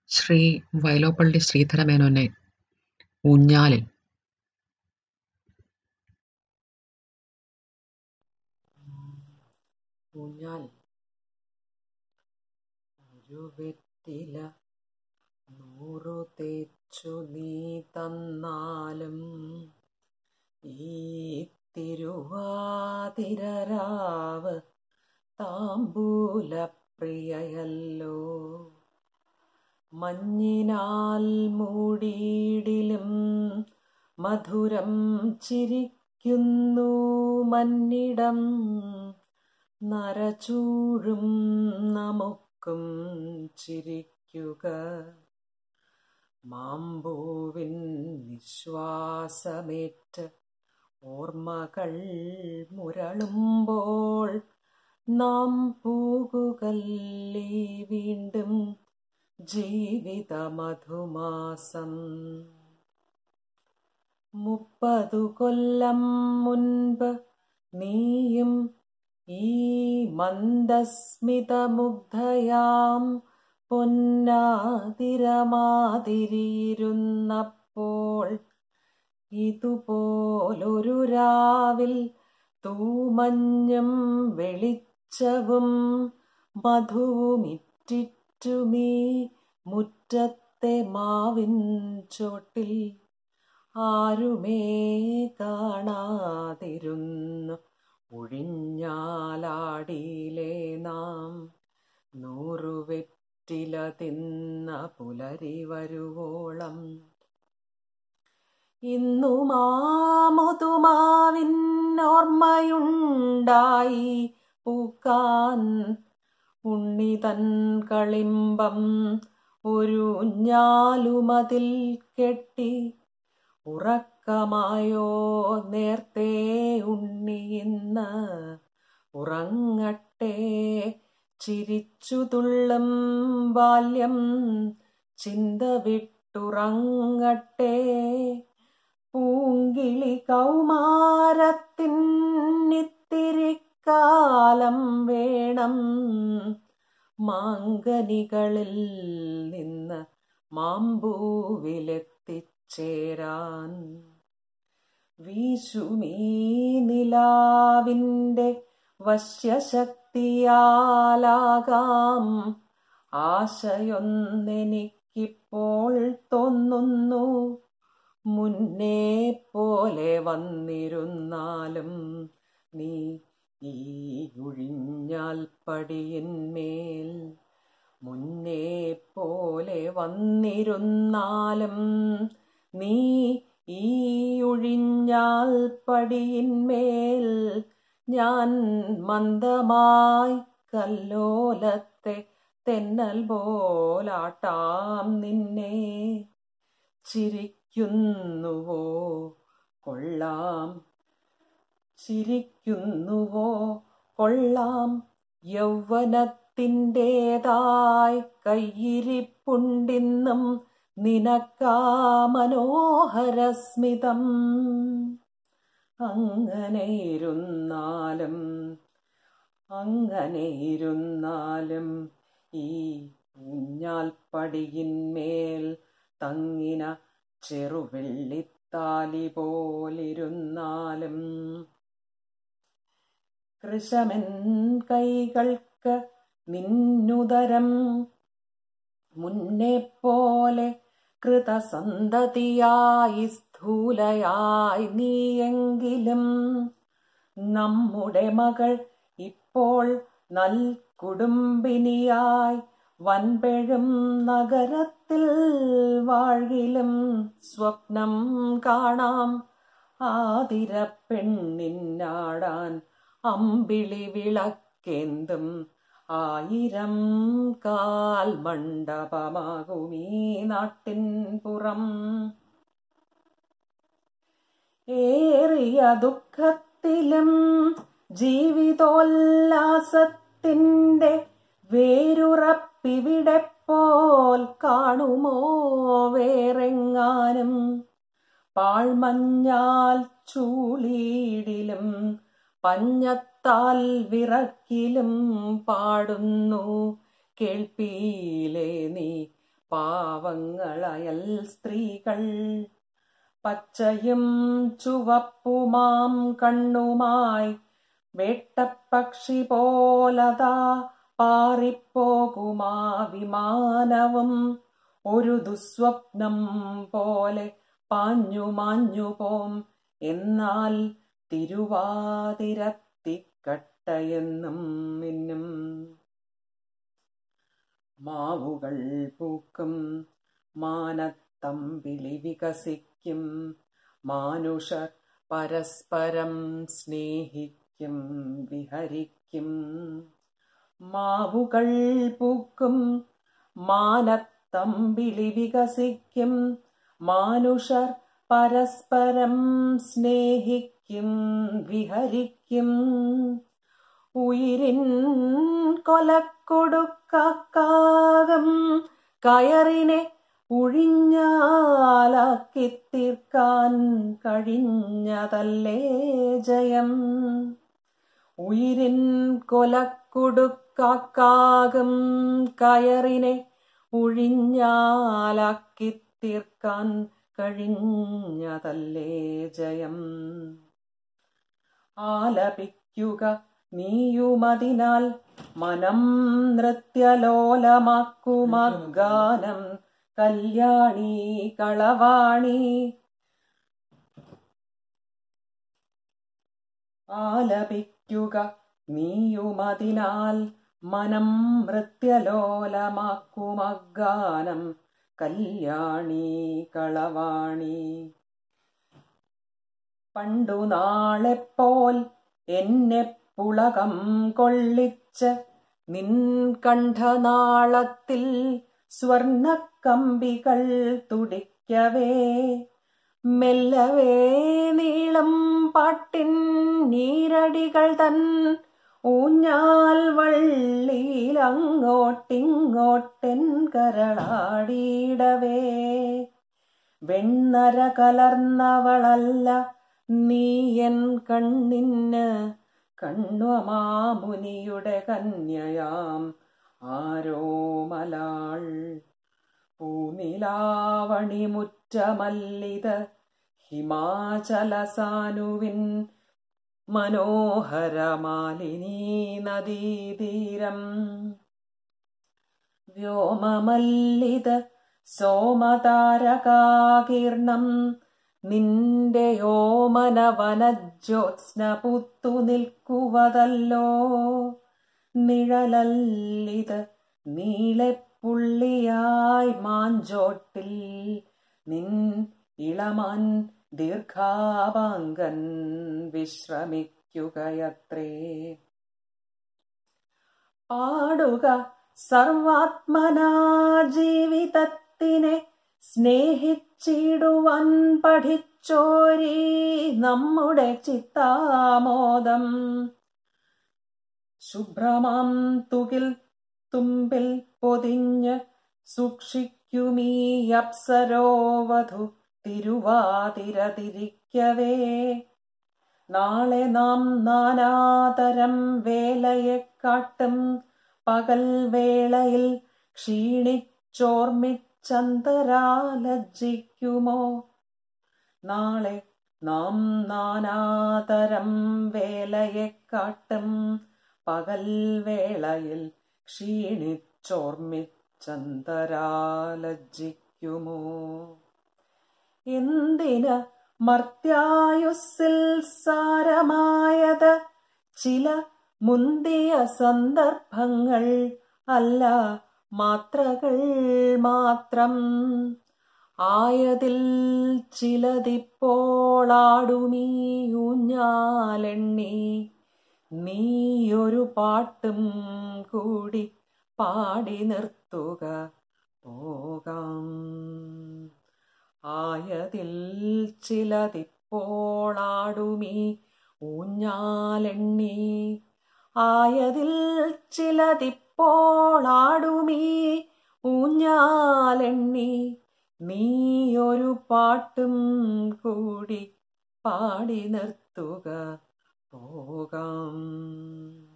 ശ്രീ വൈലോപ്പള്ളി ശ്രീധരമേനോന്റെ ഊഞ്ഞാലിൽ ഊഞ്ഞാൽ ഒരു വെറ്റില നൂറു തേച്ചു നീ തന്നാലും ഈ തിരുവാതിരരാവ് താമ്പൂലപ്രിയയല്ലോ മഞ്ഞിനാൽ മൂടിയിടിലും മധുരം ചിരിക്കുന്നു മന്നിടം നരചൂഴും നമുക്കും ചിരിക്കുക മാമ്പൂവിൻ നിശ്വാസമേറ്റ് ഓർമ്മകൾ മുരളുമ്പോൾ നാം പൂകുകല്ലേ വീണ്ടും ജീവിത മധുമാസം മുപ്പതു കൊല്ലം മുൻപ് നീയും ഈ മന്ദസ്മിതമുഗ്ധയാം പൊന്നാതിരമാതിരിയിരുന്നപ്പോൾ ഇതുപോലൊരു രാവിൽ തൂമഞ്ഞും വെളിച്ചവും മധുവുമിറ്റിറ്റുമീ മുറ്റത്തെ മാവിൻ ചോട്ടിൽ ആരുമേ കാണാതിരുന്നു ഒഴിഞ്ഞാലാടിയിലേ നാം നൂറു വെറ്റില തിന്ന പുലരി വരുവോളം ഇന്നു മാമുതുമാവിൻ ഓർമ്മയുണ്ടായി പൂക്കാൻ ഉണ്ണിതൻ കളിമ്പം ഒരു ഞാലുമതിൽ കെട്ടി ഉറക്കമായോ നേർത്തേ ഉണ്ണി ഇന്ന് ഉറങ്ങട്ടെ ചിരിച്ചു തുള്ളും ബാല്യം ചിന്ത വിട്ടുറങ്ങട്ടെ പൂങ്കിളി കൗമാരത്തിന്നിത്തിരിക്കാലം വേണം മാങ്കനികളിൽ നിന്ന് മാമ്പൂവിലെത്തിച്ചേരാൻ വീശുമീ നിലാവിൻ്റെ വശ്യശക്തിയാലാകാം ആശയൊന്നെനിക്കിപ്പോൾ തോന്നുന്നു മുന്നേ പോലെ വന്നിരുന്നാലും നീ ഈ ഒഴിഞ്ഞാൽ പടിയിന്മേൽ മുന്നേ പോലെ വന്നിരുന്നാലും നീ ഈ ഒഴിഞ്ഞാൽ പടിയിന്മേൽ ഞാൻ മന്ദമായി കല്ലോലത്തെ തെന്നൽ പോലാട്ടാം നിന്നെ ചിരിക്കുന്നുവോ കൊള്ളാം ചിരിക്കുന്നുവോ കൊള്ളാം യൗവനത്തിൻ്റെതായി കയ്യിരിപ്പുണ്ടിന്നും നിനക്കാ മനോഹരസ്മിതം അങ്ങനെ ഇരുന്നാലും അങ്ങനെ ഇരുന്നാലും ഈ ഊഞ്ഞാൽപ്പടിയിന്മേൽ തങ്ങിന ചെറുവെള്ളിത്താലി പോലിരുന്നാലും കൃശമൻ കൈകൾക്ക് നിന്നുദരം മുന്നേ പോലെ കൃതസന്തതിയായി സ്ഥൂലയായി നീയെങ്കിലും നമ്മുടെ മകൾ ഇപ്പോൾ നൽ കുടുംബിനിയായി വൻപെഴും നഗരത്തിൽ വാഴിലും സ്വപ്നം കാണാം ആതിര പെണ്ണിനാടാൻ അമ്പിളി വിളക്കേന്തും ആയിരം കാൽ മണ്ഡപമാകുമീ നാട്ടിൻ പുറം ഏറിയ ദുഃഖത്തിലും ജീവിതോല്ലാസത്തിൻ്റെ വേരുറപ്പിവിടെ പോൽ കാണുമോ വേറെങ്ങാനും പാഴ്മഞ്ഞാൽ ചൂളിയിടിലും പഞ്ഞത്താൽ വിറക്കിലും പാടുന്നു കേൾപ്പീലേ നീ പാവങ്ങളയൽ സ്ത്രീകൾ പച്ചയും ചുവപ്പുമാം കണ്ണുമായി വേട്ടപ്പക്ഷി പോലതാ പാറിപ്പോകുമാ വിമാനവും ഒരു ദുസ്വപ്നം പോലെ പാഞ്ഞു മാഞ്ഞു പോം എന്നാൽ തിരുവാതിരത്തിക്കട്ടയെന്നും മിന്നും മാവുകൾ പൂക്കും മാനത്തമ്പിളി വികസിക്കും മാനുഷർ പരസ്പരം സ്നേഹിക്കും വിഹരിക്കും മാവുകൾ പൂക്കും മാനത്തമ്പിളി വികസിക്കും മാനുഷർ പരസ്പരം സ്നേഹിക്കും വിഹരിക്കും ഉയിരിൻ കൊലക്കൊടുക്കാകം കയറിനെ ഒഴിഞ്ഞാലാക്കി തീർക്കാൻ കഴിഞ്ഞതല്ലേ ജയം ഉയിരിൻ കൊലക്കൊടുക്കാകം കയറിനെ ഒഴിഞ്ഞാലാക്കി തീർക്കാൻ കഴിഞ്ഞതല്ലേ ജയം ആലപിക്കുക നീയുമതിനാൽ മനം നൃത്യലോലമാക്കുമഗാനം കല്യാണി കളവാണി ആലപിക്കുക നീയുമതിനാൽ മനം നൃത്യലോലമാക്കുമഗാനം കല്യാണി കളവാണി പണ്ടു നാളെപ്പോൽ എന്നെ പുളകം കൊള്ളിച്ച് നിൻ കണ്ഠനാളത്തിൽ സ്വർണക്കമ്പികൾ തുടിക്കവേ മെല്ലവേ നീളം പാട്ടിൻ നീരടികൾ തൻ ഊഞ്ഞാൽ വള്ളിയിലങ്ങോട്ടിങ്ങോട്ടെൻ കരളാടിയിടവേ വെണ്ണര കലർന്നവളല്ല നീ എൻ കണ്ണിന് കണ്വമാമുനിയുടെ കന്യയാം ആരോമലാൾ പൂനിലാവണിമുറ്റമല്ലിത് ഹിമാചലസാനുവിൻ മനോഹരമാലിനീ നദീതീരം വ്യോമമല്ലിത് സോമതാരകാകീർണം നിന്റെ യോമന വനജ്യോത്സ്ന പുത്തു നിൽക്കുവതല്ലോ നിഴലല്ലിത് നീളെപ്പുള്ളിയായി മാഞ്ചോട്ടിൽ നിൻ ഇളമാൻ ദീർഘാപാങ്കൻ വിശ്രമിക്കുകയത്രേ പാടുക സർവാത്മനാ ജീവിതത്തിനെ സ്നേഹിച്ചിടുവാൻ പഠിച്ചോരീ നമ്മുടെ ചിത്താമോദം ശുഭ്രമാം തുകിൽ തുമ്പിൽ പൊതിഞ്ഞ് സൂക്ഷിക്കുമീ അപ്സരോവധു തിരുവാതിരതിരിക്കവേ നാളെ നാം നാനാതരം വേലയെ കാട്ടും പകൽ വേളയിൽ ക്ഷീണിച്ചോർമ്മിച്ചന്തരാലജ്ജിക്കുമോ നാളെ നാം നാനാതരം വേലയെ കാട്ടും പകൽ വേളയിൽ ക്ഷീണിച്ചോർമ്മിച്ചന്തരാലജ്ജിക്കുമോ എന്തിന് മർത്യായുസ്സിൽ സാരമായത് ചില മുന്തിയ സന്ദർഭങ്ങൾ അല്ല മാത്രകൾ മാത്രം ആയതിൽ ചിലതിപ്പോളാടുമീ ഊഞ്ഞാലെണ്ണി നീയൊരു പാട്ടും കൂടി പാടി നിർത്തുക പോകാം ആയതിൽ ചിലതിപ്പോളാടുമീ ഊഞ്ഞാലെണ്ണി ആയതിൽ ചിലതിപ്പോളാടുമീ ഊഞ്ഞാലെണ്ണി നീയൊരു പാട്ടും കൂടി പാടി നിർത്തുക പോകാം